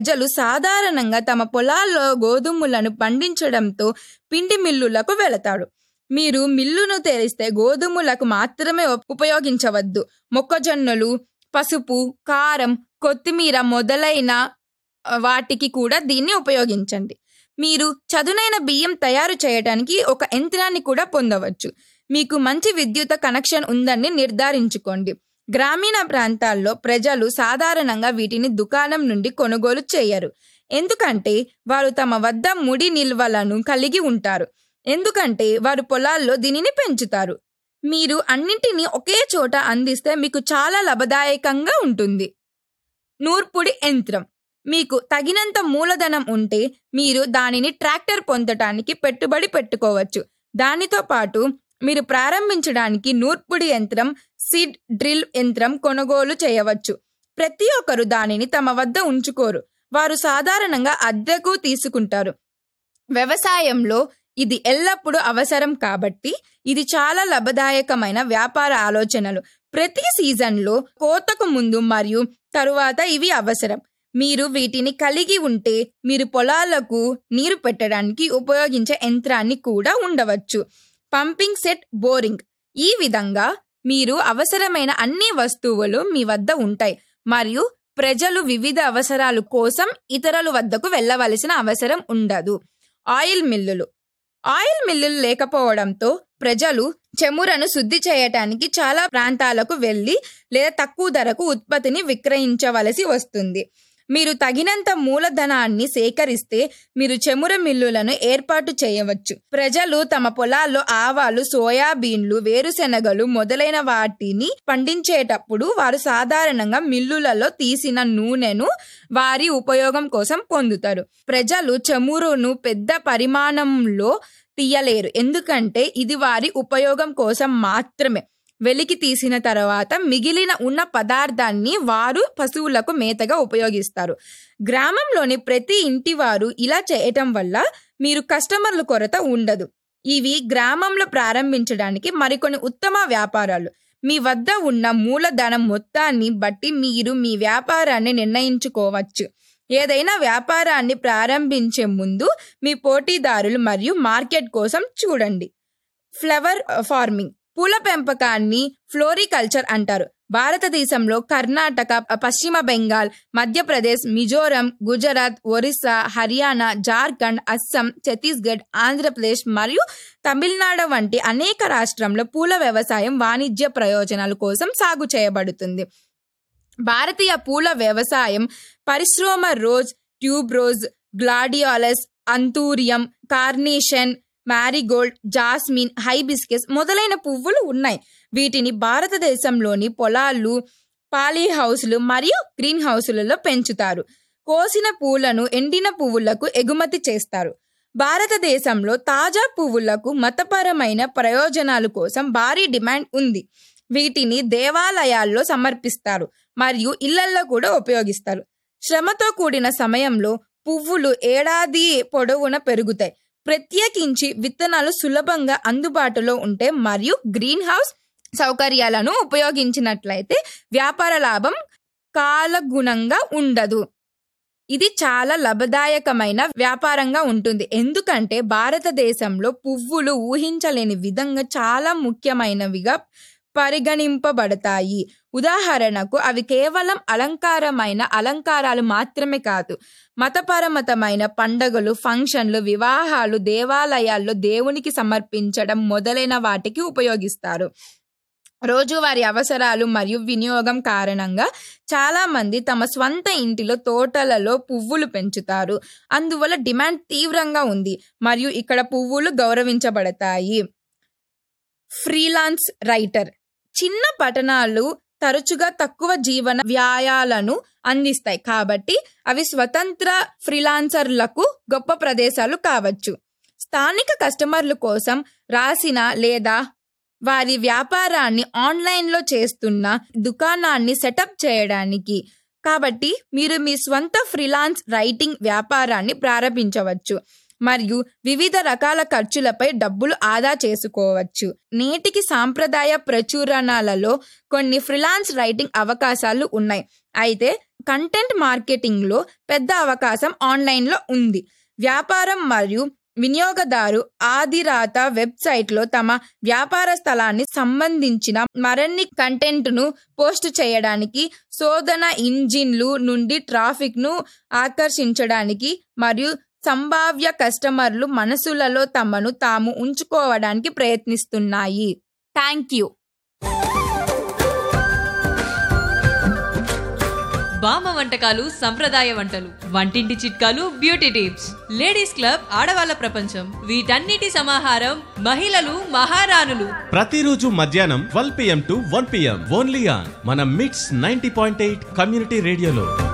ప్రజలు సాధారణంగా తమ పొలాల్లో గోధుమలను పండించడంతో పిండి మిల్లులకు వెళతారు మీరు మిల్లును తెరిస్తే గోధుమలకు మాత్రమే ఉపయోగించవద్దు మొక్కజొన్నలు పసుపు కారం కొత్తిమీర మొదలైన వాటికి కూడా దీన్ని ఉపయోగించండి మీరు చదునైన బియ్యం తయారు చేయడానికి ఒక యంత్రాన్ని కూడా పొందవచ్చు మీకు మంచి విద్యుత్ కనెక్షన్ ఉందని నిర్ధారించుకోండి గ్రామీణ ప్రాంతాల్లో ప్రజలు సాధారణంగా వీటిని దుకాణం నుండి కొనుగోలు చేయరు ఎందుకంటే వారు తమ వద్ద ముడి నిల్వలను కలిగి ఉంటారు ఎందుకంటే వారు పొలాల్లో దీనిని పెంచుతారు మీరు అన్నింటినీ ఒకే చోట అందిస్తే మీకు చాలా లాభదాయకంగా ఉంటుంది నూర్పుడి యంత్రం మీకు తగినంత మూలధనం ఉంటే మీరు దానిని ట్రాక్టర్ పొందటానికి పెట్టుబడి పెట్టుకోవచ్చు దానితో పాటు మీరు ప్రారంభించడానికి నూర్పుడి యంత్రం సీడ్ డ్రిల్ యంత్రం కొనుగోలు చేయవచ్చు ప్రతి ఒక్కరు దానిని తమ వద్ద ఉంచుకోరు వారు సాధారణంగా అద్దెకు తీసుకుంటారు వ్యవసాయంలో ఇది ఎల్లప్పుడూ అవసరం కాబట్టి ఇది చాలా లాభదాయకమైన వ్యాపార ఆలోచనలు ప్రతి సీజన్లో కోతకు ముందు మరియు తరువాత ఇవి అవసరం మీరు వీటిని కలిగి ఉంటే మీరు పొలాలకు నీరు పెట్టడానికి ఉపయోగించే యంత్రాన్ని కూడా ఉండవచ్చు పంపింగ్ సెట్ బోరింగ్ ఈ విధంగా మీరు అవసరమైన అన్ని వస్తువులు మీ వద్ద ఉంటాయి మరియు ప్రజలు వివిధ అవసరాల కోసం ఇతరుల వద్దకు వెళ్ళవలసిన అవసరం ఉండదు ఆయిల్ మిల్లులు ఆయిల్ మిల్లులు లేకపోవడంతో ప్రజలు చెమురను శుద్ధి చేయటానికి చాలా ప్రాంతాలకు వెళ్ళి లేదా తక్కువ ధరకు ఉత్పత్తిని విక్రయించవలసి వస్తుంది మీరు తగినంత మూలధనాన్ని సేకరిస్తే మీరు చెముర మిల్లులను ఏర్పాటు చేయవచ్చు ప్రజలు తమ పొలాల్లో ఆవాలు సోయాబీన్లు వేరుశెనగలు మొదలైన వాటిని పండించేటప్పుడు వారు సాధారణంగా మిల్లులలో తీసిన నూనెను వారి ఉపయోగం కోసం పొందుతారు ప్రజలు చమురును పెద్ద పరిమాణంలో తీయలేరు ఎందుకంటే ఇది వారి ఉపయోగం కోసం మాత్రమే వెలికి తీసిన తర్వాత మిగిలిన ఉన్న పదార్థాన్ని వారు పశువులకు మేతగా ఉపయోగిస్తారు గ్రామంలోని ప్రతి ఇంటి వారు ఇలా చేయటం వల్ల మీరు కస్టమర్ల కొరత ఉండదు ఇవి గ్రామంలో ప్రారంభించడానికి మరికొన్ని ఉత్తమ వ్యాపారాలు మీ వద్ద ఉన్న మూలధనం మొత్తాన్ని బట్టి మీరు మీ వ్యాపారాన్ని నిర్ణయించుకోవచ్చు ఏదైనా వ్యాపారాన్ని ప్రారంభించే ముందు మీ పోటీదారులు మరియు మార్కెట్ కోసం చూడండి ఫ్లవర్ ఫార్మింగ్ పూల పెంపకాన్ని ఫ్లోరికల్చర్ అంటారు భారతదేశంలో కర్ణాటక పశ్చిమ బెంగాల్ మధ్యప్రదేశ్ మిజోరం గుజరాత్ ఒరిస్సా హర్యానా జార్ఖండ్ అస్సాం ఛత్తీస్గఢ్ ఆంధ్రప్రదేశ్ మరియు తమిళనాడు వంటి అనేక రాష్ట్రంలో పూల వ్యవసాయం వాణిజ్య ప్రయోజనాల కోసం సాగు చేయబడుతుంది భారతీయ పూల వ్యవసాయం పరిశ్రమ rose tuberose gladiolus anthurium carnation marigold jasmine hibiscus మొదలైన పువ్వులు ఉన్నాయి వీటిని భారతదేశంలోని పొలాలు పాలీ హౌస్లు మరియు గ్రీన్ హౌస్లలో పెంచుతారు కోసిన పూలను ఎండిన పువ్వులకు ఎగుమతి చేస్తారు భారతదేశంలో తాజా పువ్వులకు మతపరమైన ప్రయోజనాల కోసం భారీ డిమాండ్ ఉంది వీటిని దేవాలయాల్లో సమర్పిస్తారు మరియు ఇళ్లల్లో కూడా ఉపయోగిస్తారు శ్రమతో కూడిన సమయంలో పువ్వులు ఏడాది పొడవున పెరుగుతాయి ప్రత్యేకించి విత్తనాలు సులభంగా అందుబాటులో ఉంటే మరియు గ్రీన్ హౌస్ సౌకర్యాలను ఉపయోగించినట్లయితే వ్యాపార లాభం కాలగుణంగా ఉండదు ఇది చాలా లాభదాయకమైన వ్యాపారంగా ఉంటుంది ఎందుకంటే భారతదేశంలో పువ్వులు ఊహించలేని విధంగా చాలా ముఖ్యమైనవిగా పరిగణింపబడతాయి ఉదాహరణకు అవి కేవలం అలంకారమైన అలంకారాలు మాత్రమే కాదు మతపరమతమైన పండగలు ఫంక్షన్లు వివాహాలు దేవాలయాల్లో దేవునికి సమర్పించడం మొదలైన వాటికి ఉపయోగిస్తారు రోజువారి అవసరాలు మరియు వినియోగం కారణంగా చాలా మంది తమ స్వంత ఇంటిలో తోటలలో పువ్వులు పెంచుతారు అందువల్ల డిమాండ్ తీవ్రంగా ఉంది మరియు ఇక్కడ పువ్వులు గౌరవించబడతాయి ఫ్రీలాన్స్ రైటర్ చిన్న పట్టణాలు తరచుగా తక్కువ జీవన వ్యాయాలను అందిస్తాయి కాబట్టి అవి స్వతంత్ర ఫ్రీలాన్సర్లకు గొప్ప ప్రదేశాలు కావచ్చు స్థానిక కస్టమర్ల కోసం రాసిన లేదా వారి వ్యాపారాన్ని ఆన్లైన్లో చేస్తున్న దుకాణాన్ని సెటప్ చేయడానికి కాబట్టి మీరు మీ స్వంత ఫ్రీలాన్స్ రైటింగ్ వ్యాపారాన్ని ప్రారంభించవచ్చు మరియు వివిధ రకాల ఖర్చులపై డబ్బులు ఆదా చేసుకోవచ్చు నేటికి సాంప్రదాయ ప్రచురణలలో కొన్ని ఫ్రీలాన్స్ రైటింగ్ అవకాశాలు ఉన్నాయి అయితే కంటెంట్ మార్కెటింగ్లో పెద్ద అవకాశం ఆన్లైన్లో ఉంది వ్యాపారం మరియు వినియోగదారు ఆదిరాత వెబ్సైట్లో తమ వ్యాపార స్థలాన్ని సంబంధించిన మరిన్ని కంటెంట్ను పోస్ట్ చేయడానికి శోధన ఇంజిన్లు నుండి ట్రాఫిక్ను ఆకర్షించడానికి మరియు సంభావ్య కస్టమర్లు మనసులలో తమను తాము ఉంచుకోవడానికి ప్రయత్నిస్తున్నాయి థ్యాంక్ యూ బామ్మ వంటకాలు సంప్రదాయ వంటలు వంటింటి చిట్కాలు బ్యూటీ టిప్స్ లేడీస్ క్లబ్ ఆడవాళ్ళ ప్రపంచం వీటన్నిటి సమాహారం మహిళలు మహారాణులు ప్రతిరోజు మధ్యాహ్నం twelve PM to one PM only on మన MITS ninety point eight community రేడియోలో